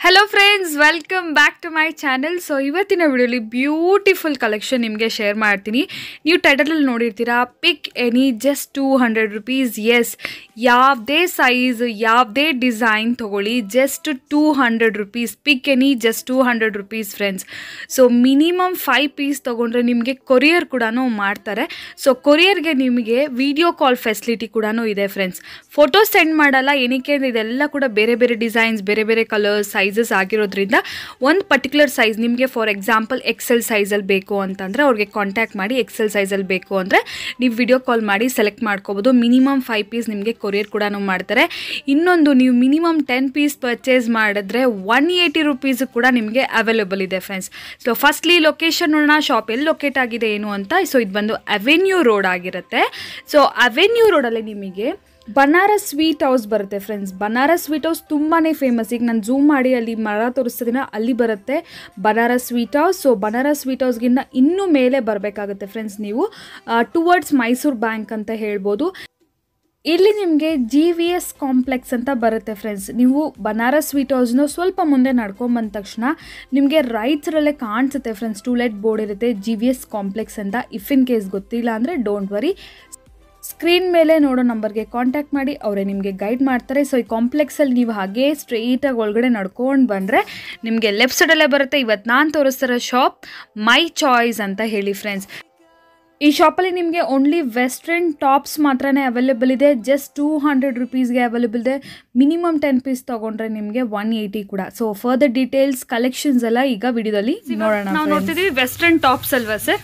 Hello friends welcome back to my channel so ಇವತ್ತಿನ ವಿಡಿಯೋಲಿ beautiful collection ನಿಮಗೆ share ಮಾಡ್ತೀನಿ ನೀವು ಟೈಟಲಲ್ಲಿ ನೋಡಿರ್ತೀರಾ pick any just two hundred rupees yes ಯಾವುದೇ ಸೈಜ್ ಯಾವುದೇ ಡಿಸೈನ್ ತೊಗೊಳ್ಳಿ just two hundred rupees pick any just two hundred rupees friends so minimum five piece ತೊಗೊಂಡ್ರೆ ನಿಮಗೆ ಕೊರಿಯರ್ ಕೂಡ ಮಾಡ್ತಾರೆ ಸೊ ಕೊರಿಯರ್ಗೆ ನಿಮಗೆ ವಿಡಿಯೋ ಕಾಲ್ ಫೆಸಿಲಿಟಿ ಕೂಡ ಇದೆ ಫ್ರೆಂಡ್ಸ್ ಫೋಟೋ ಸೆಂಡ್ ಮಾಡಲ್ಲ ಏನಕ್ಕೆ ಅಂದರೆ ಇದೆಲ್ಲ ಕೂಡ ಬೇರೆ ಬೇರೆ ಡಿಸೈನ್ಸ್ ಬೇರೆ ಬೇರೆ ಕಲರ್ಸ್ ಸೈಜಸ್ ಆಗಿರೋದ್ರಿಂದ ಒಂದು ಪರ್ಟಿಕ್ಯುಲರ್ ಸೈಜ್ ನಿಮಗೆ ಫಾರ್ ಎಕ್ಸಾಂಪಲ್ ಎಕ್ಸೆಲ್ ಸೈಜಲ್ಲಿ ಬೇಕು ಅಂತಂದರೆ ಅವ್ರಿಗೆ ಕಾಂಟ್ಯಾಕ್ಟ್ ಮಾಡಿ ಎಕ್ಸೆಲ್ ಸೈಜಲ್ಲಿ ಬೇಕು ಅಂದರೆ ನೀವು ವಿಡಿಯೋ ಕಾಲ್ ಮಾಡಿ ಸೆಲೆಕ್ಟ್ ಮಾಡ್ಕೋಬೋದು ಮಿನಿಮಮ್ ಫೈವ್ ಪೀಸ್ ನಿಮಗೆ ಕೊರಿಯರ್ ಕೂಡ ಮಾಡ್ತಾರೆ ಇನ್ನೊಂದು ನೀವು ಮಿನಿಮಮ್ ಟೆನ್ ಪೀಸ್ ಪರ್ಚೇಸ್ ಮಾಡಿದ್ರೆ ಒನ್ ಏಯ್ಟಿ ರುಪೀಸ್ ಕೂಡ ನಿಮಗೆ ಅವೈಲೇಬಲ್ ಇದೆ ಫ್ರೆಂಡ್ಸ್ ಸೊ ಫಸ್ಟ್ಲಿ ಲೊಕೇಶನ್ ನೋಡೋಣ ಶಾಪ್ ಎಲ್ಲಿ ಲೊಕೇಟ್ ಆಗಿದೆ ಏನು ಅಂತ ಸೊ ಇದು ಬಂದು ಅವೆನ್ಯೂ ರೋಡ್ ಆಗಿರುತ್ತೆ ಸೊ ಅವೆನ್ಯೂ ರೋಡಲ್ಲಿ ನಿಮಗೆ ಬನಾರಸ್ ಸ್ವೀಟ್ ಹೌಸ್ ಬರುತ್ತೆ ಫ್ರೆಂಡ್ಸ್ ಬನಾರಸ್ ಸ್ವೀಟ್ ಹೌಸ್ ತುಂಬಾ ಫೇಮಸ್ ಈಗ ನಾನು ಝೂಮ್ ಮಾಡಿ ಅಲ್ಲಿ ಮರ ತೋರಿಸ್ತಿದ್ದೀನ ಅಲ್ಲಿ ಬರುತ್ತೆ Banaras sweet house so Banaras sweet ಹೌಸ್ಗಿಂತ ಇನ್ನೂ ಮೇಲೆ ಬರಬೇಕಾಗುತ್ತೆ ಫ್ರೆಂಡ್ಸ್ ನೀವು ಟುವರ್ಡ್ಸ್ ಮೈಸೂರು ಬ್ಯಾಂಕ್ ಅಂತ ಹೇಳ್ಬೋದು ಇಲ್ಲಿ ನಿಮಗೆ ಜಿ ವಿ ಎಸ್ ಕಾಂಪ್ಲೆಕ್ಸ್ ಅಂತ ಬರುತ್ತೆ ಫ್ರೆಂಡ್ಸ್ ನೀವು ಬನಾರಸ್ ಸ್ವೀಟ್ ಹೌಸ್ನ ಸ್ವಲ್ಪ ಮುಂದೆ ನಡ್ಕೊಂಬಂದ ತಕ್ಷಣ ನಿಮಗೆ ರೈಟ್ಸ್ರಲ್ಲೇ ಕಾಣಿಸುತ್ತೆ ಫ್ರೆಂಡ್ಸ್ ಟೂಲೆಟ್ ಬೋರ್ಡ್ ಇರುತ್ತೆ ಜಿ ವಿ ಎಸ್ ಕಾಂಪ್ಲೆಕ್ಸ್ ಅಂತ ಇಫ್ ಇನ್ ಕೇಸ್ ಗೊತ್ತಿಲ್ಲ ಅಂದರೆ ಡೋಂಟ್ ವರಿ ಸ್ಕ್ರೀನ್ ಮೇಲೆ ನೋಡೋ ನಂಬರ್ಗೆ ಕಾಂಟ್ಯಾಕ್ಟ್ ಮಾಡಿ ಅವರೇ ನಿಮಗೆ ಗೈಡ್ ಮಾಡ್ತಾರೆ ಸೊ ಈ ಕಾಂಪ್ಲೆಕ್ಸಲ್ಲಿ ನೀವು ಹಾಗೇ ಸ್ಟ್ರೈಟಾಗಿ ಒಳಗಡೆ ನಡ್ಕೊಂಡು ಬಂದರೆ ನಿಮಗೆ ಲೆಫ್ಟ್ ಸೈಡಲ್ಲೇ ಬರುತ್ತೆ ಇವತ್ತು ನಾನು ತೋರಿಸ್ತಿರೋ ಶಾಪ್ ಮೈ ಚಾಯ್ಸ್ ಅಂತ ಹೇಳಿ ಫ್ರೆಂಡ್ಸ್ ಈ ಶಾಪಲ್ಲಿ ನಿಮಗೆ ಓನ್ಲಿ ವೆಸ್ಟ್ರನ್ ಟಾಪ್ಸ್ ಮಾತ್ರನೇ ಅವೈಲೇಬಲ್ ಇದೆ ಜಸ್ಟ್ ಟೂ ಹಂಡ್ರೆಡ್ ರುಪೀಸ್ಗೆ ಅವೈಲೇಬಲ್ ಇದೆ ಮಿನಿಮಮ್ ಟೆನ್ ಪೀಸ್ ತೊಗೊಂಡ್ರೆ ನಿಮಗೆ ಒನ್ ಏಯ್ಟಿ ಕೂಡ ಸೊ ಫರ್ದರ್ ಡೀಟೇಲ್ಸ್ ಕಲೆಕ್ಷನ್ಸ್ ಎಲ್ಲ ಈಗ ವಿಡಿಯೋದಲ್ಲಿ ನೋಡೋಣ ನಾವು ನೋಡ್ತಿದ್ದೀವಿ ವೆಸ್ಟರ್ನ್ ಟಾಪ್ಸ್ ಅಲ್ವಾ sir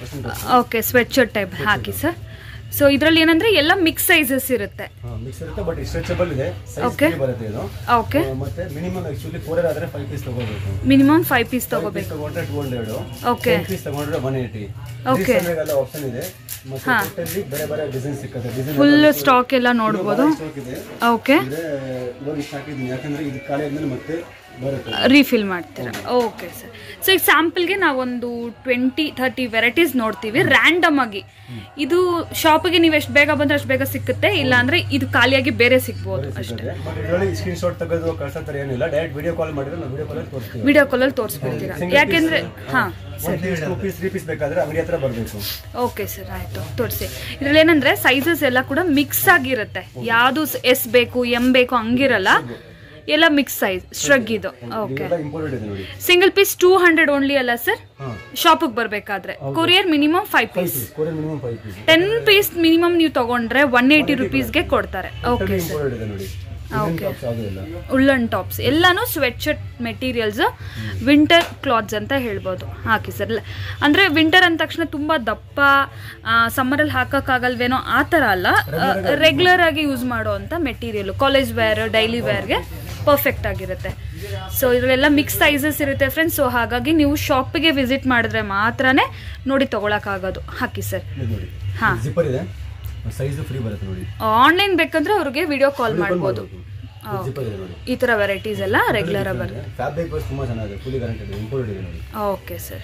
okay sweat shirt type ಹಾಕಿ ಸರ್ ಸೊ ಇದರಲ್ಲಿ ಏನಂದ್ರೆ ಎಲ್ಲ ಮಿಕ್ಸ್ ಸೈಜಸ್ ಇರುತ್ತೆ ಮಿಕ್ಸ್ ಇರುತ್ತೆ ಬಟ್ ಸ್ಟ್ರೆಚಬಲ್ ಇದೆ Okay. ಸೈಜ್ ಬರುತ್ತೆ ಇದು ಓಕೆ ಆ, ಮತ್ತೆ ಮಿನಿಮಮ್ ಆಕ್ಚುಲಿ ಫೋರ್ ಆದ್ರೆ ಫೈವ್ ಪೀಸ್ ತಗೋಬೇಕು ಮಿನಿಮಮ್ ಫೈವ್ ಪೀಸ್ ಫೈವ್ ತಗೋಬೇಕು ಪೀಸ್ ತಗೊಂಡ್ರೆ ಟೂ ಹಂಡ್ರೆಡ್ Okay. ಪೀಸ್ ತಗೊಂಡ್ರೆ ಒನ್ ಏಯ್ಟಿ Okay. ಎಲ್ಲ ಆಪ್ಷನ್ ಇದೆ ಮತ್ತೆ ಟೋಟಲಿ ಬೇರೆ ಬೇರೆ ಡಿಸೈನ್ ಸಿಕ್ಕತ್ತೆ ಡಿಸೈನ್ ಫುಲ್ ಸ್ಟಾಕ್ ಎಲ್ಲ ನೋಡ್ಬೋದು ಸ್ಟಾಕ್ ಇದೆ ಓಕೆ ಅಂದ್ರೆ ಇವಾಗ ಇಷ್ಟ ಹಾಕಿದ್ದೀನಿ ಯಾಕಂದ್ರೆ ಇದು ಖಾಲಿ ಆದ್ಮೇಲೆ ಮತ್ತೆ ಬರುತ್ತೆ ರೀಫಿಲ್ ಮಾಡ್ತೀರಾ ಓಕೆ ಸರ್ ಸೊ ಈಗ ಸ್ಯಾಂಪಲ್ಗೆ ನಾವೊಂದು ಟ್ವೆಂಟಿ ಥರ್ಟಿ ವೆರೈಟೀಸ್ ನೋಡ್ತೀವಿ ರ್ಯಾಂಡಮ್ ಆಗಿ ಇದು ಶಾಪಿಗೆ ನೀವು ಎಷ್ಟು ಬೇಗ ಬಂದ್ರೆ ಅಷ್ಟು ಬೇಗ ಸಿಕ್ಕುತ್ತೆ ಇಲ್ಲ ಅಂದ್ರೆ ಇದು ಖಾಲಿಯಾಗಿ ಬೇರೆ ಸಿಗ್ಬೋದು ಅಷ್ಟೇ ಬಟ್ ಇದರಲ್ಲಿ ಸ್ಕ್ರೀನ್ ಶಾಟ್ ತೆಗೆದು ಕಳ್ಸೋ ಥರ ಏನಿಲ್ಲ ಡೈರೆಕ್ಟ್ ವಿಡಿಯೋ ಕಾಲ್ ಮಾಡಿದ್ರೆ ನಾವು ವಿಡಿಯೋ ಕಾಲಲ್ಲಿ ತೋರಿಸ್ತೀವಿ ವಿಡಿಯೋ ಕಾಲಲ್ಲಿ ತೋರಿಸ್ಬಿಡ್ತೀರಾ ಯಾಕೆಂದ್ರೆ ಹಾ one piece two piece three piece ಬೇಕಾದ್ರೆ ಅಂಗಡಿ ಹತ್ರ ಬರಬೇಕು ಓಕೆ ಸರ್ ಆಯ್ತು ತೋರಿಸಿ ಇದ್ರಲ್ಲಿ ಏನಂದ್ರೆ ಸೈಜಸ್ ಎಲ್ಲ ಕೂಡ ಮಿಕ್ಸ್ ಆಗಿರುತ್ತೆ ಯಾವುದು ಎಸ್ ಬೇಕು ಎಂ ಬೇಕು ಹಂಗಿರಲ್ಲ ಎಲ್ಲ ಮಿಕ್ಸ್ ಸೈಜ್ ಸ್ಟ್ರಗ್ ಇದು ಓಕೆ ಇದೆಲ್ಲ ಇಂಪಾರ್ಟೆಂಟ್ ಇದೆ ನೋಡಿ single piece two hundred only ಅಲ್ಲ ಸರ್ ಹಾಂ ಶಾಪಿಗೆ ಬರಬೇಕಾದ್ರೆ courier minimum five piece courier minimum five piece ten piece minimum ನೀವು ತಗೊಂಡ್ರೆ ಒನ್ ಏಯ್ಟಿ ರುಪೀಸ್ಗೆ ಕೊಡ್ತಾರೆ ಓಕೆ ಸರ್ ಇಂಪಾರ್ಟೆಂಟ್ ಇದೆ ನೋಡಿ Okay. ಟಾಪ್ಸ್ ಯಾವುದೂ ಇಲ್ಲ ಉಲ್ಲನ್ ಟಾಪ್ಸ್ ಎಲ್ಲಾನು sweat shirt materials winter clothes ಅಂತ ಹೇಳ್ಬೋದು ಹಾಕಿ ಸರ್ ಅಂದರೆ ವಿಂಟರ್ ಅಂದ ತಕ್ಷಣ ತುಂಬ ದಪ್ಪ ಸಮ್ಮರಲ್ಲಿ ಹಾಕೋಕ್ಕಾಗಲ್ವೇನೋ ಆ ಥರ ಅಲ್ಲ ರೆಗ್ಯುಲರ್ ಆಗಿ ಯೂಸ್ ಮಾಡೋ ಅಂಥ ಮೆಟೀರಿಯಲ್ ಕಾಲೇಜ್ ವೇರ್ ಡೈಲಿ ವೇರ್ಗೆ ಪರ್ಫೆಕ್ಟ್ ಆಗಿರುತ್ತೆ ಸೊ ಇದರಲ್ಲೆಲ್ಲ ಮಿಕ್ಸ್ ಸೈಜಸ್ ಇರುತ್ತೆ ಫ್ರೆಂಡ್ಸ್ ಸೊ ಹಾಗಾಗಿ ನೀವು ಶಾಪಿಗೆ ವಿಸಿಟ್ ಮಾಡಿದ್ರೆ ಮಾತ್ರನೇ ನೋಡಿ ತೊಗೊಳಕ್ಕಾಗೋದು ಹಾಕಿ ಸರ್ ಇದು ನೋಡಿ ಹಾ. ಜಿಪ್ಪರ್ ಇದೆ ಸೈಜ್ ಫ್ರೀ ಬರುತ್ತೆ ನೋಡಿ ಆನ್ಲೈನ್ ಬೇಕಂದ್ರೆ ಅವ್ರಿಗೆ ವಿಡಿಯೋ ಕಾಲ್ ಮಾಡ್ಬೋದು ಜಿಪ್ಪರ್ ಇದೆ ನೋಡಿ ಈ ಥರ ವೆರೈಟೀಸ್ ಎಲ್ಲ ರೆಗ್ಯುಲರ್ ಆಗಿ ಬರುತ್ತೆ ಫ್ಯಾಬ್ರಿಕ್ ವೈಸ್ ತುಂಬಾ ಚೆನ್ನಾಗಿದೆ ಫುಲ್ಲಿ ಗ್ಯಾರಂಟಿ ಇದೆ ಇಂಪೋರ್ಟೆಡ್ ಇದೆ ನೋಡಿ okay sir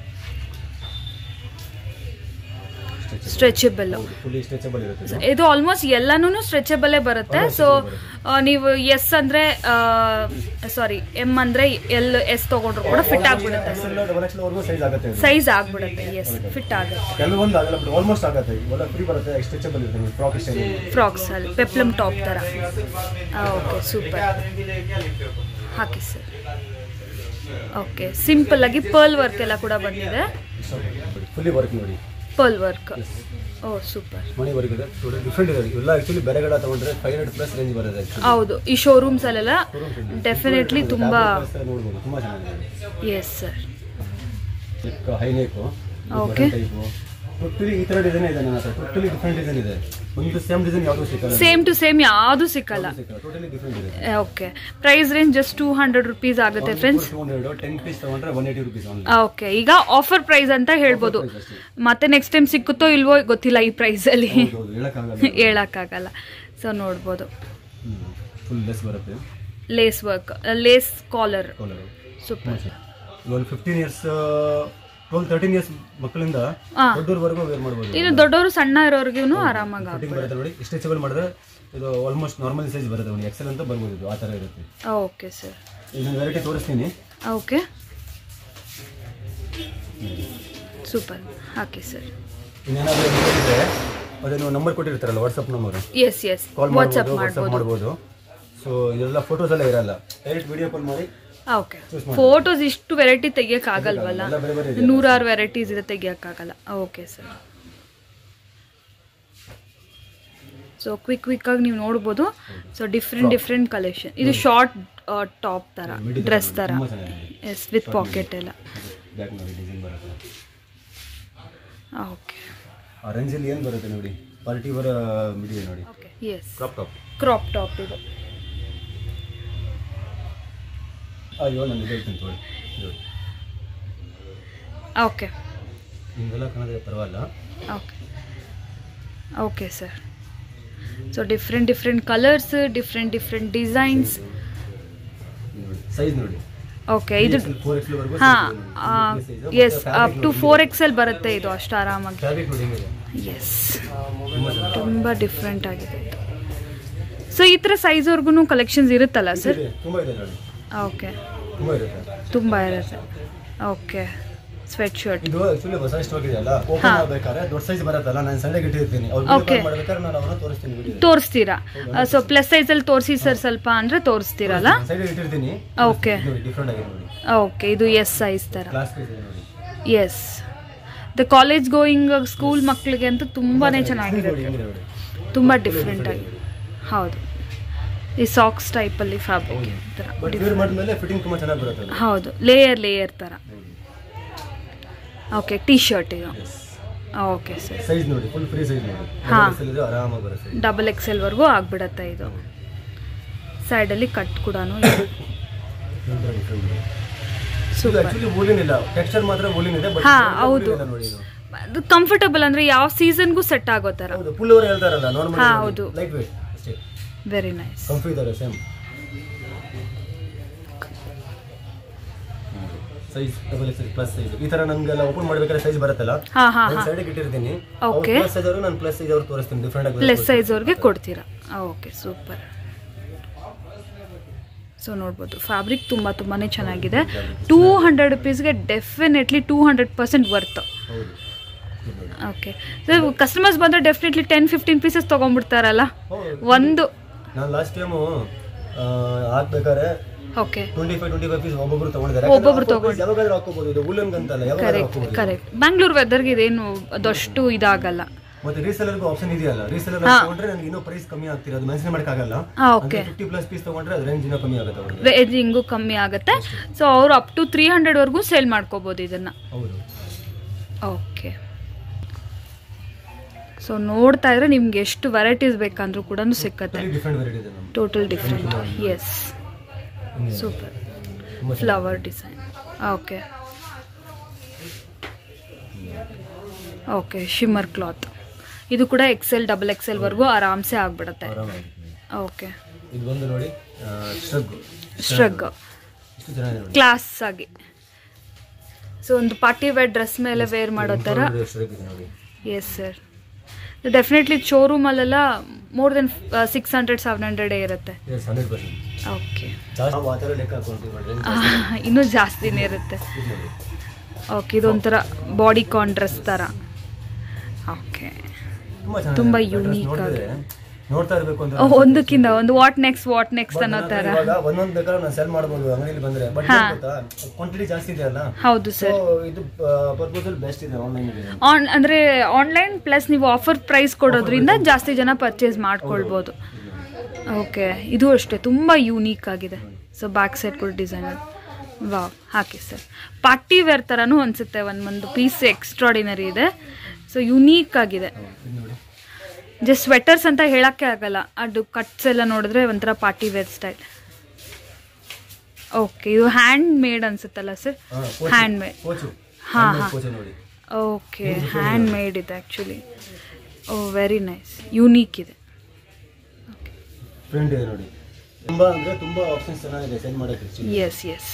stretchable fully stretchable ಇರುತ್ತೆ ಇದು. ಇದು ಆಲ್ಮೋಸ್ಟ್ ಎಲ್ಲಾನು ಸ್ಟ್ರೆಚಬಲೇ ಬರುತ್ತೆ ಸೊ ನೀವು ಎಸ್ ಅಂದ್ರೆ ಸಾರಿ ಎಮ್ ಅಂದ್ರೆ ಎಲ್ ಎಸ್ ತಗೊಂಡ್ರು ಕೂಡ ಫಿಟ್ ಆಗ್ಬಿಡುತ್ತೆ XL, ಡಬಲ್ ಎಕ್ಸ್ ವರೆಗೂ ಸೈಜ್ ಆಗುತ್ತೆ ಇದು. ಸೈಜ್ ಆಗ್ಬಿಡುತ್ತೆ ಎಸ್ ಫಿಟ್ ಆಗುತ್ತೆ ಕೆಲವೊಂದು ಆಗಲ್ಲ ಬಟ್ ಆಲ್ಮೋಸ್ಟ್ ಆಗುತ್ತೆ ಇವೆಲ್ಲ ಫ್ರೀ ಬರುತ್ತೆ ಸ್ಟ್ರೆಚಬಲ್ ಇರುತ್ತೆ ನೋಡಿ ಫ್ರಾಕ್ ಸ್ಟೈಲ್ ಫ್ರಾಕ್ಸ್ ಅಲ್ಲಿ ಪೆಪ್ಲಮ್ ಟಾಪ್ ತರ ಓಕೆ ಸೂಪರ್ ಹಾಕಿ ಸರ್ ಓಕೆ ಸಿಂಪಲ್ ಆಗಿ ಪರ್ಲ್ ವರ್ಕ್ ಎಲ್ಲ ಕೂಡ ಬಂದಿದೆ ಫುಲ್ಲಿ ವರ್ಕ್ ನೋಡಿ pearl work oh super money work ಇದೆ ಡಿಫ್ರೆಂಟ್ ಇದೆ ಎಲ್ಲ ಆಕ್ಚುಲಿ ಬೇರೆ ಕಡೆ ತಗೊಂಡ್ರೆ ಫೈವ್ ಹಂಡ್ರೆಡ್ ಪ್ಲಸ್ ರೇಂಜ್ ಬರುತ್ತೆ actually. ಹೌದು ಈ ಶೋರೂಮ್ಸ್ ಅಲ್ಲೆಲ್ಲ ಡೆಫಿನೆಟ್ಲಿ ತುಂಬಾ Fabric wise ನೋಡ್ಬೋದು ತುಂಬಾ ಚೆನ್ನಾಗಿದೆ yes sir neck high neck Okay. Type totally ಈ ತರ ಡಿಸೈನ್ ಇದೆ ನನ್ನ ಹತ್ರ ಟೋಟಲಿ ಡಿಫ್ರೆಂಟ್ ಡಿಸೈನ್ ಇದೆ ಒಂದು ಸೇಮ್ ಡಿಸೈನ್ ಯಾವುದು ಸಿಕ್ಕಲ್ಲ ಸೇಮ್ ಟು ಸೇಮ್ ಯಾವುದು ಸಿಕ್ಕಲ್ಲ ಟೋಟಲಿ ಡಿಫ್ರೆಂಟ್ ಇದೆ okay price range just two hundred rupees ಆಗುತ್ತೆ friends two hundred ten piece ತಗೊಂಡ್ರೆ one eighty rupees online okay ಈಗ ಆಫರ್ ಪ್ರೈಸ್ ಅಂತ ಹೇಳ್ಬೋದು ಮತ್ತೆ ನೆಕ್ಸ್ಟ್ ಟೈಮ್ ಸಿಕ್ಕುತ್ತೋ ಇಲ್ವೋ ಗೊತ್ತಿಲ್ಲ ಈ ಪ್ರೈಸಲ್ಲಿ ಹೌದು ಹೇಳಕ್ಕಾಗಲ್ಲ ಹೇಳಕ್ಕಾಗಲ್ಲ ಸೊ ನೋಡ್ಬೋದು ಫುಲ್ ಲೆಸ್ ಬರುತ್ತೆ lace work lace collar collar super ಒಂದು fifteen years twelve thirteen years ಮಕ್ಕಳಿಂದ ಹಾ. ದೊಡ್ಡವರೆಗೂ ವೇರ್ ಮಾಡ್ಬೋದು ಇನ್ನು ದೊಡ್ಡವರು ಸಣ್ಣ ಇರೋರ್ಗು ಆರಾಮಾಗಿ ಫಿಟ್ಟಿಂಗ್ ಬರುತ್ತೆ ನೋಡಿ ಸ್ಟ್ರೆಚಬಲ್ ಮಾಡಿದ್ರೆ ಇದು ಆಲ್ಮೋಸ್ಟ್ ನಾರ್ಮಲ್ ಸೈಜ್ ಬರುತ್ತೆ ನೋಡಿ ಎಕ್ಸೆಲ್ ಅಂತ ಬರ್ಬೋದು ಇದು ಆ ಥರ ಇರುತ್ತೆ ಓಕೆ ಸರ್ ಇನ್ನೊಂದು ವೆರೈಟಿ ತೋರಿಸ್ತೀನಿ ಓಕೆ ಸೂಪರ್ ಹಾಕಿ ಸರ್ ಇನ್ನೇನಾದರೂ ಇದ್ರೆ ಅದೇ ನೀವು ನಂಬರ್ ಕೊಟ್ಟಿರ್ತಾರಲ್ಲ WhatsApp number yes yes call WhatsApp ಮಾಡ್ಬೋದು ವಾಟ್ಸಪ್ ಮಾಡ್ಬೋದು ಮಾಡ್ಬೋದು ಸೊ ಇದೆಲ್ಲ ಫೋಟೋಸ್ ಎಲ್ಲ ಇರಲ್ಲ ಡೈರೆಕ್ಟ್ ವಿಡಿಯೋ ಕಾಲ್ ಮಾಡಿ ಓಕೆ ಫೋಟೋಸ್ ಇಷ್ಟು ವೆರೈಟಿ ತೆಗಿಯೋಕ್ಕಾಗಲ್ವಲ್ಲ ಎಲ್ಲ ಬೇರೆ ಬೇರೆ ಇದೆ ನೂರಾರು ವೆರೈಟೀಸ್ ಇದೆ ತೆಗಿಯೋಕ್ಕಾಗಲ್ಲ ಓಕೆ ಸರ್ ಸೊ ಕ್ವಿಕ್ ಕ್ವಿಕ್ಕಾಗಿ ನೀವು ನೋಡ್ಬೋದು ಸೊ ಡಿಫ್ರೆಂಟ್ ಡಿಫ್ರೆಂಟ್ ಕಲೆಕ್ಷನ್ ಇದು ಶಾರ್ಟ್ ಟಾಪ್ ಥರ Middle ಡ್ರೆಸ್ ತುಂಬ ಥರ ಚೆನ್ನಾಗಿದೆ ಎಸ್ ವಿತ್ ಪಾಕೆಟ್ ಎಲ್ಲ ಬ್ಯಾಕ್ ನೋಡಿ ಡಿಸೈನ್ ಬರುತ್ತೆ ಓಕೆ ಆ ರೇಂಜಲ್ಲಿ ಏನು ಬರುತ್ತೆ ನೋಡಿ ಪಾರ್ಟಿ ವರ ಮಿಡಿದೆ ನೋಡಿ okay yes crop top crop top ಇದು ಅಯ್ಯೋ ನಾನು ಇದು ಹೇಳ್ತೀನಿ ತಗೊಳ್ಳಿ ಇದು ಓಕೆ ನಿಮಗೆಲ್ಲ ಕಾಣಿದ್ರೆ ಪರವಾಗಿಲ್ಲ okay okay sir so different different colours different different designs ನೋಡಿ ಸೈಜ್ ನೋಡಿ ಓಕೆ ಇದು ಫೋರ್ ಎಕ್ಸ್ ವರೆಗೂ ಹಾಂ yes up to four XL ಬರುತ್ತೆ ಇದು ಅಷ್ಟು ಆರಾಮಾಗಿ ಫ್ಯಾಬ್ರಿಕ್ ನೋಡಿ ಹೆಂಗಿದೆ ಎಸ್ ತುಂಬ ಚೆನ್ನಾಗಿ ತುಂಬ ಡಿಫ್ರೆಂಟ್ ಆಗಿದೆ ಇದು ಸೊ ಈ ಥರ ಸೈಜ್ವರೆಗೂ ಕಲೆಕ್ಷನ್ಸ್ ಇರುತ್ತಲ್ಲ ಸರ್ ಇದೆ, ತುಂಬ ಇದೆ ನೋಡಿ ಓಕೆ ತುಂಬ ಇರುತ್ತೆ ತುಂಬ ಇರುತ್ತೆ ಓಕೆ ಸ್ವೆಟ್ ಶರ್ಟ್ ಇದು ಆಕ್ಚುಲಿ ಹೊಸ ಸ್ಟಾಕ್ ಇದೆಯಲ್ಲ ಓಪನ್ ಆಗ್ಬೇಕಾದ್ರೆ ದೊಡ್ಡ ಸೈಜ್ ಬರುತ್ತಲ್ಲ ನಾನು ಸಂಡೆಗೆ ಇಟ್ಟಿರ್ತೀನಿ ಅವ್ರು Okay. ಮಾಡ್ಬೇಕಾದ್ರೆ ನಾನು ಅವ್ರನ್ನ ತೋರಿಸ್ತೀನಿ ವಿಡಿಯೋ ತೋರಿಸ್ತೀರಾ ಸೊ ಪ್ಲಸ್ ಸೈಜಲ್ಲಿ ತೋರಿಸಿ ಸರ್ ಸ್ವಲ್ಪ ಅಂದರೆ ತೋರಿಸ್ತೀರಲ್ಲ ಸೈಡ್ ಇಟ್ಟಿರ್ತೀನಿ ಓಕೆ ನೋಡಿ ಡಿಫ್ರೆಂಟ್ ಆಗಿದೆ ನೋಡಿ ಓಕೆ ಇದು ಎಸ್ ಸೈಜ್ ಥರ ಕ್ಲಾಸ್ ಇದೆ ನೋಡಿ yes the college going school ಮಕ್ಕಳಿಗೆ ಅಂತೂ ತುಂಬಾ ಚೆನ್ನಾಗಿದೆ ನೋಡಿ ಹೆಂಗಿದೆ ನೋಡಿ ತುಂಬ ಡಿಫ್ರೆಂಟ್ ಆಗಿ ಹೌದು ಈ ಸಾಕ್ಸ್ ಟೈಪಲ್ಲಿ ಫ್ಯಾಬ್ರಿಕ್ ಥರ ಬಟ್ ವೇರ್ ಮಾಡಿದ್ಮೇಲೆ ಫಿಟ್ಟಿಂಗ್ ತುಂಬ ಚೆನ್ನಾಗಿ ಬರುತ್ತೆ ಅದು ಹೌದು ಲೇಯರ್ ಲೇಯರ್ ಥರ ಓಕೆ ಟೀ ಶರ್ಟ್ ಇದು ಓಕೆ ಸರ್ ಸೈಜ್ ನೋಡಿ ಫುಲ್ ಫ್ರೀ ಸೈಜ್ ನೋಡಿ ಹಾ. Double XL ಇದೆ ಆರಾಮಾಗಿ ಬರುತ್ತೆ ಡಬಲ್ ಎಕ್ಸ್ ಎಲ್ವರೆಗೂ ಆಗ್ಬಿಡತ್ತೆ ಇದು ಸೈಡಲ್ಲಿ ಕಟ್ ಕೂಡ ಸೂಪರ್ ಆಕ್ಚುಲಿ ವೂಲಿನ್ ಇಲ್ಲ ಟೆಕ್ಸ್ಚರ್ ಮಾತ್ರ ವೂಲಿನ್ ಇದೆ ಬಟ್ ಹಾ, ಹೌದು. ನೋಡಿ ಇದು ಅದು ಕಂಫರ್ಟಬಲ್ ಅಂದ್ರೆ ಯಾವ ಸೀಸನ್ಗೂ ಸೆಟ್ ಆಗೋ ಥರ ಹೌದು ಫುಲ್ ಓವರ್ ಹೇಳ್ತಾರಲ್ಲ ಹಾ, ನಾರ್ಮಲ್ ಹೌದು. ಲೈಟ್ ವೇಟ್ ಅಷ್ಟೇ ವೆರಿ ನೈಸ್ ಕಂಫಿ ಇದ್ದಾರೆ same size double X plus size ಈ ತರ ನಂಗೆಲ್ಲ ಓಪನ್ ಮಾಡ್ಬೇಕಾದ್ರೆ ಸೈಜ್ ಬರುತ್ತಲ್ಲ ಹಾ ಹಾ ನಾನು ಹಾ ಸೈಡ್ ಇಟ್ಟಿರ್ತೀನಿ Okay. ಪ್ಲಸ್ ಸೈಜ್ ಅವರು ನಾನು ಪ್ಲಸ್ ಸೈಜ್ ಅವ್ರು ತೋರಿಸ್ತೀನಿ ಡಿಫ್ರೆಂಟ್ ಆಗಿ ಪ್ಲಸ್ ಸೈಜ್ ಅವ್ರಿಗೆ ಕೊಡ್ತೀರಾ ಓಕೆ ಸೂಪರ್ ಸೊ ನೋಡ್ಬೋದು ಫ್ಯಾಬ್ರಿಕ್ ತುಂಬ ತುಂಬಾ ಚೆನ್ನಾಗಿದೆ ಟೂ ಹಂಡ್ರೆಡ್ ರುಪೀಸ್ಗೆ definitely two hundred percent worth ಹೌದು ಇದು ನೋಡಿ. ಓಕೆ ಕಸ್ಟಮರ್ಸ್ ಬಂದರೆ ಡೆಫಿನೆಟ್ಲಿ ಟೆನ್ ಫಿಫ್ಟೀನ್ ಪೀಸಸ್ ತೊಗೊಂಡ್ಬಿಡ್ತಾರಲ್ಲ ಹೌದು. ಒಂದು ನಾನು ಲಾಸ್ಟ್ ಟೈಮು ಹಾಕ್ಬೇಕಾದ್ರೆ okay twenty five twenty five piece ಒಬ್ಬೊಬ್ರು ತಗೊಂಡಿದ್ದಾರೆ ಒಬ್ಬೊಬ್ರು ಯಾಕಂದ್ರೆ ಹಾಕೋ price ಯಾವಾಗಾದ್ರೂ ಹಾಕೋಬಹುದು ಇದು ಉಲ್ಲನ್ ಅಂತಲ್ಲ ಯಾವಾಗಾದ್ರೂ ಕರೆಕ್ಟ್ ಹಾಕೋಬಹುದು ಕರೆಕ್ಟ್ ಬ್ಯಾಂಗ್ಳೂರ್ ವೆದರ್ಗೆ ಇದೇನು ಅದಷ್ಟು ಇದಾಗಲ್ಲ ಮತ್ತೆ ರೀಸೆಲರ್ಗೂ ಆಪ್ಷನ್ ಇದೆಯಲ್ಲ ರೀಸೆಲರ್ ತಗೊಂಡ್ರೆ ನನಗೆ ಇನ್ನೂ ಪ್ರೈಸ್ ಕಮ್ಮಿ ಆಗ್ತಿರ ಅದು ಮೆನ್ಷನ್ ಮಾಡಕ್ಕಾಗಲ್ಲ ಹಾಂ ಓಕೆ ಫಿಫ್ಟಿ ಪ್ಲಸ್ ಪೀಸ್ ತಗೊಂಡ್ರೆ ಅದು ರೇಂಜ್ ಇನ್ನೂ ಕಮ್ಮಿ ಆಗುತ್ತೆ ಅವ್ರಿಗೆ ರೇಂಜಿಂಗು ಕಮ್ಮಿ ಆಗುತ್ತೆ ಸೊ ಅವರು ಅಪ್ ಟು ತ್ರೀ ಹಂಡ್ರೆಡ್ವರೆಗೂ ಸೇಲ್ ಮಾಡ್ಕೋಬೋದು ಇದನ್ನು ಹೌದು ಓಕೆ ಸೊ ನೋಡ್ತಾ ಇದ್ರೆ ನಿಮ್ಗೆ ಎಷ್ಟು ವೆರೈಟೀಸ್ ಬೇಕಂದ್ರೂ ಕೂಡ ಸಿಕ್ಕತ್ತೆ ಡಿಫ್ರೆಂಟ್ ವೆರೈಟಿ ಇದೆ ನಮ್ಗೆ ಟೋಟಲ್ ಡಿಫ್ರೆಂಟ್ ಎಸ್ ಹಿಂಗೆ ಸೂಪರ್ ತುಂಬ flower design okay okay shimmer cloth ಇದು ಕೂಡ ಎಕ್ಸೆಲ್ ಡಬಲ್ ಎಕ್ಸೆಲ್ವರೆಗೂ ಆರಾಮ್ಸೆ ಆಗ್ಬಿಡುತ್ತೆ ಆರಾಮಾಗಿ ಓಕೆ ಇದು ಬಂದು ನೋಡಿ ಶ್ರಗ್ ಸ್ಟ್ರಗ್ ಇಷ್ಟು ಚೆನ್ನಾಗಿದೆ ನೋಡಿ ಕ್ಲಾಸ್ ಆಗಿ ಸೊ ಒಂದು ಪಾರ್ಟಿ ವೇರ್ ಡ್ರೆಸ್ ಮೇಲೆ ವೇರ್ ಮಾಡೋ ಥರ ಶ್ರಗ್ ಇದೆ ನೋಡಿ ಎಸ್ ಸರ್ ಡೆಫಿನೆಟ್ಲಿ ಶೋರೂಮಲ್ಲೆಲ್ಲ more than six hundred seven ಹಂಡ್ರೆಡೇ ಇರುತ್ತೆ ಎಸ್ ಹಂಡ್ರೆಡ್ ಪರ್ಸೆಂಟ್ ಓಕೆ ಜಾಸ್ತಿ ನಾವು ಆ ಥರ ಲೆಕ್ಕ ಹಾಕೊಂತೀವಿ ನೋಡಿ ಇನ್ನೂ ಜಾಸ್ತಿನೇ ಇರುತ್ತೆ ಇದು ನೋಡಿ ಓಕೆ ಇದೊಂಥರ ಬಾಡಿ ಕಾನ್ ಡ್ರೆಸ್ ಥರ ಓಕೆ ತುಂಬ ಚೆನ್ನಾಗಿದೆ ತುಂಬ Dress unique ನೋಡಿದ್ರೆ ನೋಡ್ತಾ ಇರಬೇಕು ಅಂತ ಒಂದಕ್ಕಿಂತ ಒಂದು ವಾಟ್ ನೆಕ್ಸ್ಟ್ ವಾಟ್ ನೆಕ್ಸ್ಟ್ ಅನ್ನೋ ಥರ ಇವಾಗ ಒಂದೊಂದು ಬೇಕಾದ್ರೆ ನಾನು ಸೆಲ್ ಮಾಡ್ಬೋದು ಅಂಗಡಿಲಿ ಬಂದ್ರೆ ಬಟ್ ಹಾ. ಗೊತ್ತಾ ಕ್ವಾಂಟಿಟಿ ಜಾಸ್ತಿ ಇದೆ ಅಲ್ಲ ಹೌದು ಸೊ ಸರ್ ಇದು ಪರ್ಪಸಲ್ ಬೆಸ್ಟ್ ಇದೆ ಆನ್ಲೈನ್ ಇದೆ ಆನ್ ಅಂದರೆ ಆನ್ಲೈನ್ ಪ್ಲಸ್ ನೀವು ಆಫರ್ ಪ್ರೈಸ್ ಕೊಡೋದ್ರಿಂದ ಜಾಸ್ತಿ ಜನ ಪರ್ಚೇಸ್ ಮಾಡ್ಕೊಳ್ಬೋದು ಓಕೆ ಇದು ಅಷ್ಟೇ ತುಂಬ ಯೂನೀಕ್ ಆಗಿದೆ ಸೊ ಬ್ಯಾಕ್ ಸೈಡ್ ಕೂಡ ಡಿಸೈನ್ ವಾವ್ ಹಾಕಿ ಸರ್ ಪಾರ್ಟಿ ವೇರ್ ಥರನೂ ಅನಿಸುತ್ತೆ ಒಂದು ಒಂದು ಪೀಸ್ ಎಕ್ಸ್ಟ್ರಾಡಿನರಿ ಇದೆ ಸೊ ಯುನೀಕ್ ಆಗಿದೆ ಇದು ನೋಡಿ ಜಸ್ಟ್ ಸ್ವೆಟರ್ಸ್ ಅಂತ ಹೇಳಕ್ಕೆ ಆಗಲ್ಲ ಅದು ಕಟ್ಸ್ ಎಲ್ಲ ನೋಡಿದ್ರೆ ಒಂಥರ ಪಾರ್ಟಿ ವೇರ್ ಸ್ಟೈಲ್ ಓಕೆ ಇದು ಹ್ಯಾಂಡ್ ಮೇಡ್ ಅನ್ಸುತ್ತಲ್ಲ ಸರ್ ಹಾ, ಕೋಚು. ಹ್ಯಾಂಡ್ ಮೇಡ್ ಕೋಚು ಹಾ, Handmade ಹಾ. ಕೋಚು ನೋಡಿ ಓಕೆ ಹ್ಯಾಂಡ್ ಮೇಡ್ ಇದೆ actually oh very nice unique ಇದೆ ಫ್ರೆಂಡ್ ಇದೆ ನೋಡಿ ತುಂಬಾ ಅಂದ್ರೆ ತುಂಬಾ ಆಪ್ಷನ್ಸ್ ಚೆನ್ನಾಗಿದೆ ಸೆಂಡ್ ಮಾಡಕ್ಕೆ ಎಸ್ ಎಸ್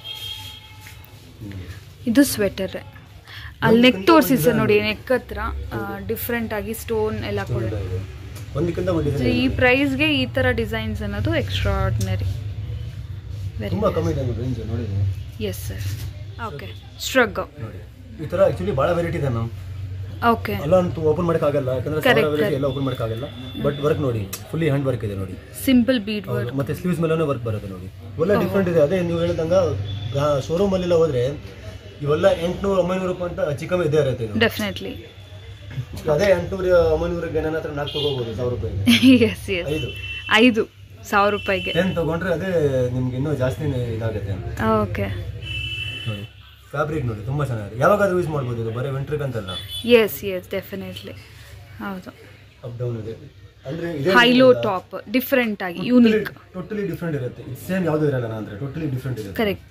ಇದು ಸ್ವೆಟರ್ ಅಲ್ಲಿ ನೆಕ್ ತೋರಿಸಿ ಸರ್ ನೋಡಿ ನೆಕ್ ಹತ್ರ ಡಿಫ್ರೆಂಟ್ ಆಗಿ ಸ್ಟೋನ್ ಎಲ್ಲ ಕೊಡ ಒಂದಕ್ಕಿಂತ ಒಂದು So, ಡಿಸೈನ್ ಈ ಪ್ರೈಸ್ಗೆ ಈ ಥರ ಡಿಸೈನ್ಸ್ ಅನ್ನೋದು ಎಕ್ಸ್ಟ್ರಾರ್ಡಿನರಿ ವೆರಿ ತುಂಬಾ ಕಮ್ಮಿ ಇದೆ ರೇಂಜ್ ನೋಡಿ ಇದು. ಎಸ್ ಸರ್ ಓಕೆ ಸ್ಟ್ರಗ್ ನೋಡಿ ಈ ತರ ಆಕ್ಚುಲಿ ಬಹಳ ವೆರೈಟಿ ಇದೆ ಮ್ಯಾಮ್ ಓಕೆ ಎಲ್ಲ ಅಂತೂ ಓಪನ್ ಮಾಡಕ್ ಆಗಲ್ಲ ಯಾಕಂದ್ರೆ ಸಾವಿರ Correct, ವೆರೈಟಿ ಎಲ್ಲ ಓಪನ್ ಮಾಡಕ್ ಆಗಲ್ಲ ಬಟ್ ವರ್ಕ್ ನೋಡಿ ಫುಲ್ಲಿ ಹ್ಯಾಂಡ್ ವರ್ಕ್ ಇದೆ ನೋಡಿ ಸಿಂಪಲ್ ಬೀಡ್ ಹೌದು. ವರ್ಕ್ ಮತ್ತೆ ಸ್ಲೀವ್ಸ್ ಮೇಲೂ ವರ್ಕ್ ಬರುತ್ತೆ ನೋಡಿ ಇವೆಲ್ಲ ಡಿಫ್ರೆಂಟ್ ಇದೆ ಅದೇ ನೀವು ಹೇಳ್ದಂಗ ಶೋರೂಮ್ ಅಲ್ಲೆಲ್ಲ ಹೋದ್ರೆ ಇವೆಲ್ಲ ಎಂಟ್ನೂರು ಒಂಬೈನೂರು ರೂಪಾಯಿ ಅಂತ ಚಿಕ್ಕಮ್ಮ ಇದೇ ಇರುತ್ತೆ ಇದು ಡೆಫಿನೆಟ್ಲಿ ಅದೇ ಎಂಟ್ನೂರು ಒಂಬೈನೂರಕ್ಕೆ ನನ್ನ ಹತ್ರ ನಾಲ್ಕು ತಗೋಬಹುದು ಸಾವಿರ ರೂಪಾಯಿ ಎಸ್ ಎಸ್ ಐದು ಐದು ಸಾವಿರ ರೂಪಾಯಿಗೆ ಟೆನ್ ತಗೊಂಡ್ರೆ ಅದೇ ನಿಮ್ಗೆ ಇನ್ನೂ ಜಾಸ್ತಿನೇ ಇದಾಗುತ್ತೆ ಅಂತ ಓಕೆ ನೋಡಿ ಫ್ಯಾಬ್ರಿಕ್ ನೋಡಿ ತುಂಬಾ ಚೆನ್ನಾಗಿದೆ ಯಾವಾಗಾದ್ರೂ ಯೂಸ್ ಮಾಡ್ಬೋದು ಇದು ಬರೀ ವಿಂಟ್ರಿಕ್ ಅಂತಲ್ಲ ಎಸ್ ಎಸ್ ಡೆಫಿನೆಟ್ಲಿ ಹೌದು ಅಪ್ ಡೌನ್ ಇದೆ ಅಂದ್ರೆ ಇದೇ ಹೈಲೋ ಟಾಪ್ ಡಿಫ್ರೆಂಟ್ ಆಗಿ ಯೂನಿಕ್ ಟೋಟಲಿ ಡಿಫ್ರೆಂಟ್ ಇರುತ್ತೆ ಸೇಮ್ ಯಾವುದು ಇರಲ್ಲ ನಾ ಅಂದ್ರೆ ಟೋಟಲಿ ಡಿಫ್ರೆಂಟ್ ಇರುತ್ತೆ ಕರೆಕ್ಟ್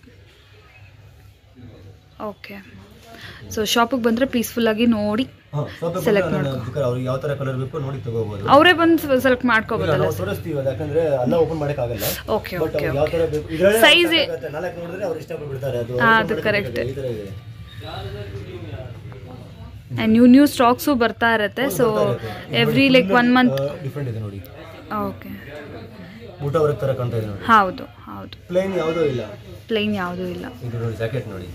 ಓಕೆ ಸೊ ಶಾಪಿಗೆ ಬಂದರೆ ಪೀಸ್ಫುಲ್ಲಾಗಿ ನೋಡಿ ಹಾ ಸ್ವಲ್ಪ Select ಅವ್ರಿಗೆ ಯಾವ ತರ ಕಲರ್ ಬೇಕು ನೋಡಿ ತಗೋಬಹುದು ಅವರೇ ಬಂದು ಸೆಲೆಕ್ಟ್ ಇಲ್ಲ, ಮಾಡ್ಕೋಬೋದಲ್ಲ ನಾವು ತೋರಿಸ್ತೀವಿ ಅದು ಯಾಕಂದ್ರೆ ಎಲ್ಲ ಓಪನ್ ಮಾಡಕ್ ಆಗಲ್ಲ ಓಕೆ ಬಟ್ ಓಕೆ ಯಾವ ತರ ಬೇಕು ಇದ್ರಲ್ಲೇ Size- ಸಾಕಾಗತ್ತೆ. ನಾಲ್ಕು ನೋಡಿದ್ರೆ ಅವ್ರು ಇಷ್ಟಪಟ್ಬಿಡ್ತಾರೆ ಅದು ಹಾ, open ಅದು ಮಾಡಕ್ correct. ಆಗಲ್ಲ. ಈ ತರ ಇದೆ ಆ್ಯಂಡ್ ನ್ಯೂ ನ್ಯೂ ಸ್ಟಾಕ್ಸು ಬರ್ತಾ ಇರುತ್ತೆ so every like one month different ಇದೆ ನೋಡಿ ಓಕೆ ಊಟ ವರ್ಕ್ ತರ ಕಾಣ್ತಾ ಇದೆ ನೋಡಿ ಹೌದು ಹೌದು ಪ್ಲೇನ್ ಯಾವುದೂ ಇಲ್ಲ ಪ್ಲೈನ್ ಯಾವುದೂ ಇಲ್ಲ ಇದು ನೋಡಿ ಜಾಕೆಟ್ ನೋಡಿ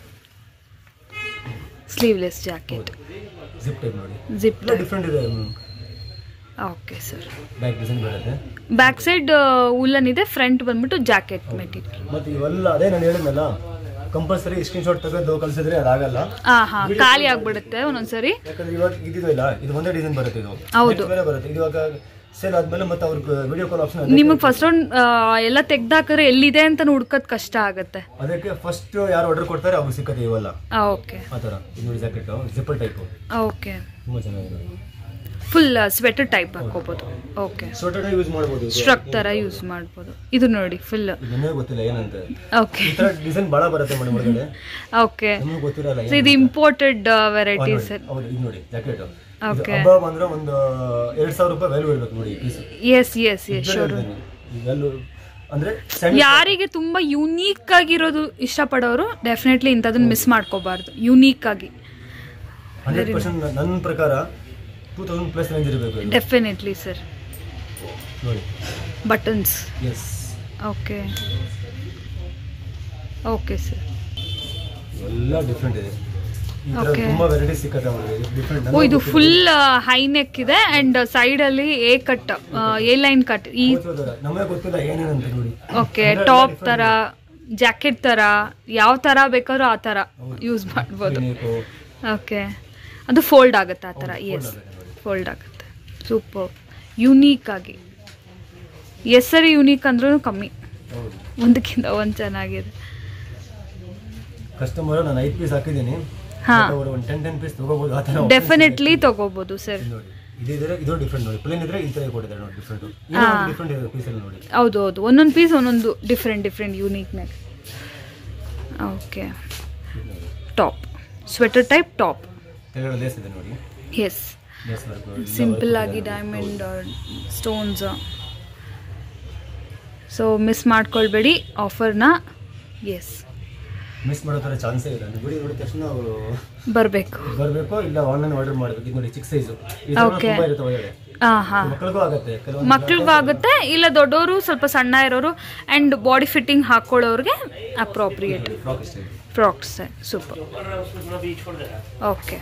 ಸ್ಲೀವ್ಲೆಸ್ ಜಾಕೆಟ್ ಜಿಪ್ ಟೈಪ್ ನೋಡಿ ಜಿಪ್ ಎಲ್ಲ ಡಿಫ್ರೆಂಟ್ ಇದೆ ಓಕೆ ಸರ್ ಬ್ಯಾಕ್ ಡಿಸೈನ್ ಬರುತ್ತೆ ಬ್ಯಾಕ್ ಸೈಡ್ ಉಲ್ಲನ್ ಇದೆ ಫ್ರಂಟ್ ಬಂದ್ಬಿಟ್ಟು ಜಾಕೆಟ್ ಮೆಟೀರಿಯಲ್ ಮತ್ತೆ ಇವೆಲ್ಲ ಅದೇ ನಾನು ಹೇಳಿದ್ನಲ್ಲ ಕಂಪಲ್ಸರಿ ಸ್ಕ್ರೀನ್ ಶಾಟ್ ತೆಗೆದು ಕಳ್ಸಿದ್ರೆ ಅದಾಗಲ್ಲ ಹಾಂ ಹಾಂ ಖಾಲಿ ಆಗ್ಬಿಡುತ್ತೆ ಒಂದೊಂದ್ಸರಿ ಯಾಕಂದ್ರೆ ಇವಾಗ ಇದ್ದಿದ್ದು ಇಲ್ಲ ಇದು ಒಂದೇ ಡಿಸೈನ್ ಬರುತ್ತೆ ಇದು ಹೌದು. Next ಬೇರೆ ಬರುತ್ತೆ ಇದು ಇವಾಗ ಸೇಲ್ ಆದ್ಮೇಲೆ ಮತ್ತೆ ಅವ್ರಿಗೆ ವಿಡಿಯೋ ಕಾಲ್ ಆಪ್ಷನ್ ನಿಮಗೆ ಫಸ್ಟ್ ರೌಂಡ್ ಎಲ್ಲ ತೆಗ್ದಾಕಿದ್ರೆ ಎಲ್ಲಿದೆ ಅಂತ ಹುಡ್ಕೋದ್ ಕಷ್ಟ ಆಗುತ್ತೆ ಅದಕ್ಕೆ ಫಸ್ಟ್ ಯಾರು ಆರ್ಡರ್ ಕೊಡ್ತಾರೆ ಅವ್ರಿಗೆ ಸಿಕ್ಕತ್ತೆ ಇವೆಲ್ಲ ಓಕೆ ಆ ಥರ ಇದು ನೋಡಿ ಜಾಕೆಟ್ ಜಿಪ್ಪರ್ ಟೈಪ್ ಓಕೆ ತುಂಬಾ ಚೆನ್ನಾಗಿದೆ ಫುಲ್ ಸ್ವೆಟರ್ ಟೈಪ್ ಹಾಕೋಬೋದು ಓಕೆ ಸ್ವೆಟರ್ ಯೂಸ್ ಮಾಡ್ಬೋದು ಇದು. ಸ್ಟ್ರಕ್ ಥರ ಯೂಸ್ ಮಾಡ್ಬೋದು ಇದು ನೋಡಿ ಫುಲ್ ಇದು ನಿಮಗೆ ಗೊತ್ತಿಲ್ಲ ಏನಂತ ಓಕೆ ಈ ತರ ಡಿಸೈನ್ ಬಹಳ ಬರುತ್ತೆ ಮೇಡಮ್ ಒಳಗಡೆ ಓಕೆ ನಮಗೆ ಗೊತ್ತಿರಲ್ಲ ಸೊ ಇದು ಇಂಪೋರ್ಟೆಡ್ ಏನು. ವೆರೈಟೀಸ್ ನೋಡಿ, ಹೌದು ಇದು ನೋಡಿ ಜಾಕೆಟ್ Okay. ಹಬ್ಬ ಬಂದ್ರೆ ಒಂದು ಎರಡ್ ಸಾವಿರ ರೂಪಾಯಿ ವ್ಯಾಲ್ಯೂ ಇರ್ಬೇಕು ನೋಡಿ ಪೀಸ್ ಎಸ್ ಎಸ್ ಎಸ್ ಶೋರ್ ವ್ಯಾಲ್ಯೂ ಅಂದ್ರೆ ಸಣ್ಣ ಯಾರಿಗೆ ತುಂಬಾ ಯುನೀಕ್ ಆಗಿರೋದು ಇಷ್ಟಪಡೋರು ಡೆಫಿನೆಟ್ಲಿ ಇಂಥದನ್ನ ಮಿಸ್ ಮಾಡ್ಕೋಬಾರ್ದು ಯುನೀಕ್ ಆಗಿ ಹಂಡ್ರೆಡ್ ಪರ್ಸೆಂಟ್ ನನ್ನ ಪ್ರಕಾರ ಟೂ ತೌಸಂಡ್ ಪ್ಲಸ್ ರೇಂಜ್ ಇರಬೇಕು ಇದು. ಡೆಫಿನೆಟ್ಲಿ ಸರ್ ನೋಡಿ buttons yes okay okay sir ಎಲ್ಲ ಡಿಫ್ರೆಂಟ್ ಇದೆ ಈ ತರ Okay. ತುಂಬಾ ವೆರೈಟಿ ಸಿಕ್ಕತ್ತೆ ಅವ್ರಿಗೆ ಡಿಫ್ರೆಂಟ್ ಓ ಇದು ಫುಲ್ ಹೈ ನೆಕ್ ಇದೆ ಅಂಡ್ ಸೈಡ್ ಅಲ್ಲಿ A cut A line cut ಈ ನಮಗೆ ಗೊತ್ತಿಲ್ಲ ಏನೇನಂತ ನೋಡಿ ಓಕೆ ಟಾಪ್ ತರ ಜಾಕೆಟ್ ತರ ಯಾವ ತರ ಬೇಕಾದ್ರೂ ಆ ತರ ಯೂಸ್ ಮಾಡ್ಬೋದು ಬೇಕು ಓಕೆ ಅದು ಫೋಲ್ಡ್ ಆಗುತ್ತೆ ಆ ಥರ ಎಸ್ ಫೋಲ್ಡ್ ಆಗುತ್ತೆ ಸೂಪರ್ ಯುನೀಕ್ ಆಗಿ ಎಸ್ ಸರಿ ಯುನೀಕ್ ಅಂದ್ರೂ ಕಮ್ಮಿ ಹೌದು ಒಂದಕ್ಕಿಂತ ಒಂದು ಚೆನ್ನಾಗಿದೆ ಕಸ್ಟಮರ್ ನಾನು ಐದು ಪೀಸ್ ಹಾಕಿದ್ದೀನಿ ಹಾ. but ಅವ್ರು ಒಂದು ಟೆನ್ ಟೆನ್ ಪೀಸ್ ತಗೋಬಹುದು ಆ ಥರ ಡೆಫಿನೆಟ್ಲಿ ತಗೋಬೋದು ಸರ್ ಇದು ನೋಡಿ ಇದಿದ್ರೆ ಇದು ಡಿಫ್ರೆಂಟ್ ನೋಡಿ ಪ್ಲೇನ್ ಇದ್ರೆ ಈ ತರ ಕೊಟ್ಟಿದ್ದಾರೆ ನೋಡಿ ಡಿಫ್ರೆಂಟ್ ಹಾ. ಡಿಫ್ರೆಂಟ್ ಇದೆ ಪೀಸಲ್ಲಿ ನೋಡಿ ಹೌದು ಹೌದು ಒಂದೊಂದು ಪೀಸ್ ಒಂದೊಂದು ಡಿಫ್ರೆಂಟ್ ಡಿಫ್ರೆಂಟ್ ಯೂನಿಕ್ನೆಸ್ okay top sweater type top ಕೆಳಗಡೆ ಲೇಸ್ ಇದೆ ನೋಡಿ ಎಸ್ ಲೇಸ್ ವರ್ಕ್ ನೋಡಿ ಸಿಂಪಲ್ ಆಗಿ ಡೈಮಂಡ್ ಸ್ಟೋನ್ಸ್ ಸೊ ಮಿಸ್ ಮಾಡ್ಕೊಳ್ಬೇಡಿ ಆಫರ್ನ ಎಸ್ ಮಿಸ್ ಮಾಡೋ ಥರ ಚಾನ್ಸೇ ಇಲ್ಲ ನೀವು ವಿಡಿಯೋ ನೋಡಿದ ತಕ್ಷಣ ಅವರು ಬರಬೇಕು ಬರಬೇಕು ಇಲ್ಲ ಆನ್ಲೈನ್ ಆರ್ಡರ್ ಮಾಡಬೇಕು ಇದು ನೋಡಿ ಚಿಕ್ಕ ಸೈಜು Okay. ತುಂಬಾ ಇರುತ್ತೆ ಒಳಗಡೆ ಹಾಂ ಹಾಂ ಮಕ್ಕಳಿಗೂ ಆಗುತ್ತೆ ಕೆಲವೊಂದು ಮಕ್ಳಿಗೂ ಆಗುತ್ತೆ ಇಲ್ಲ ದೊಡ್ಡವರು ಸ್ವಲ್ಪ ಸಣ್ಣ ಇರೋರು ಆ್ಯಂಡ್ ಬಾಡಿ ಫಿಟ್ಟಿಂಗ್ ಹಾಕ್ಕೊಳ್ಳೋರಿಗೆ ಅಪ್ರೋಪ್ರಿಯೇಟ್ ಫ್ರಾಕ್ ಇಷ್ಟ ಇದೆ frocks super okay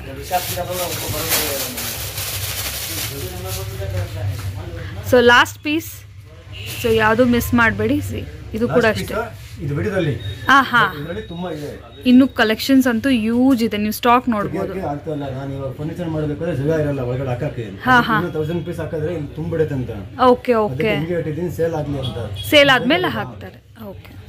so last piece so ಯಾವುದು ಮಿಸ್ ಮಾಡಬೇಡಿ ಸಿ ಇದು ಕೂಡ Last ಅಷ್ಟೇ piece, ಇದು ವಿಡಿಯೋದಲ್ಲಿ ಹಾಂ ಹಾಂ ಇದರಲ್ಲಿ ತುಂಬಾ ಇದೆ ಇನ್ನು ಕಲೆಕ್ಷನ್ಸ್ ಅಂತೂ ಯೂಸ್ ಇದೆ ನೀವು ಸ್ಟಾಕ್ ನೋಡ್ಬೋದು ತೆಗಿಯೋಕೆ ಆಗ್ತಾ ಇಲ್ಲ ನಾನು ಇವಾಗ ಫರ್ನಿಚರ್ ಮಾಡಬೇಕಾದ್ರೆ ಜಾಗ ಇರಲ್ಲ ಒಳಗಡೆ ಹಾಕಕ್ಕೆ ಹಾ, ಹಾ. ತೌಸಂಡ್ ಪೀಸ್ ಹಾಕಿದ್ರೆ ಇಲ್ಲಿ ತುಂಬಿಡುತ್ತೆ ಅಂತ ಓಕೆ ಅದಕ್ಕೆ ಓಕೆ ಹಿಂಗೆ ಇಟ್ಟಿದ್ದೀನಿ ಸೇಲ್ ಆಗ್ಲಿ ಅಂತ ಸೇಲ್ ಆದಮೇಲೆ ಹಾಕ್ತಾರೆ ಓಕೆ